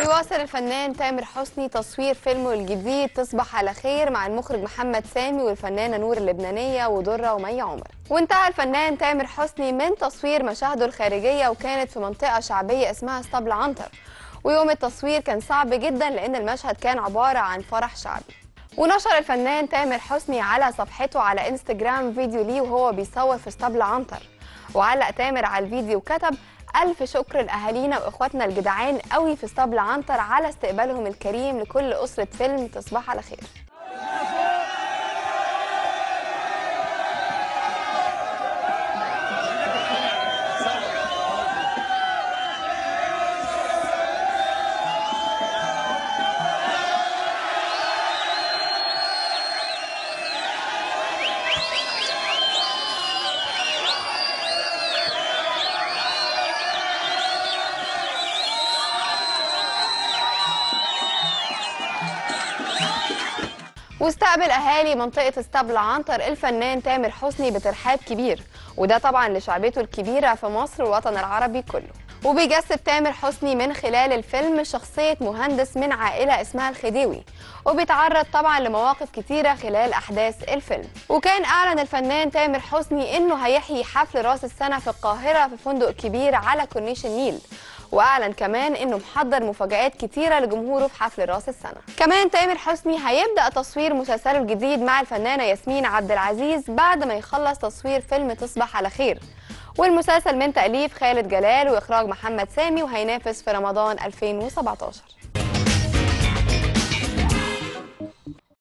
بيواصل الفنان تامر حسني تصوير فيلمه الجديد تصبح على خير مع المخرج محمد سامي والفنانه نور اللبنانيه ودره ومي عمر وانتهى الفنان تامر حسني من تصوير مشاهده الخارجيه وكانت في منطقه شعبيه اسمها اسطبل عنتر ويوم التصوير كان صعب جدا لان المشهد كان عباره عن فرح شعبي ونشر الفنان تامر حسني على صفحته على انستجرام فيديو ليه وهو بيصور في اسطبل عنتر وعلق تامر على الفيديو وكتب ألف شكر لأهالينا وإخواتنا الجدعان قوي في اسطبل عنتر على استقبالهم الكريم لكل أسرة فيلم تصبح على خير واستقبل اهالي منطقه اسطبل عنتر الفنان تامر حسني بترحاب كبير وده طبعا لشعبيته الكبيره في مصر والوطن العربي كله وبيجسد تامر حسني من خلال الفيلم شخصيه مهندس من عائله اسمها الخديوي وبيتعرض طبعا لمواقف كتيره خلال احداث الفيلم وكان اعلن الفنان تامر حسني انه هيحيي حفل راس السنه في القاهره في فندق كبير على كورنيش النيل واعلن كمان انه محضر مفاجآت كتيره لجمهوره في حفل راس السنه كمان تامر حسني هيبدا تصوير مسلسله الجديد مع الفنانه ياسمين عبد العزيز بعد ما يخلص تصوير فيلم تصبح على خير والمسلسل من تاليف خالد جلال واخراج محمد سامي وهينافس في رمضان 2017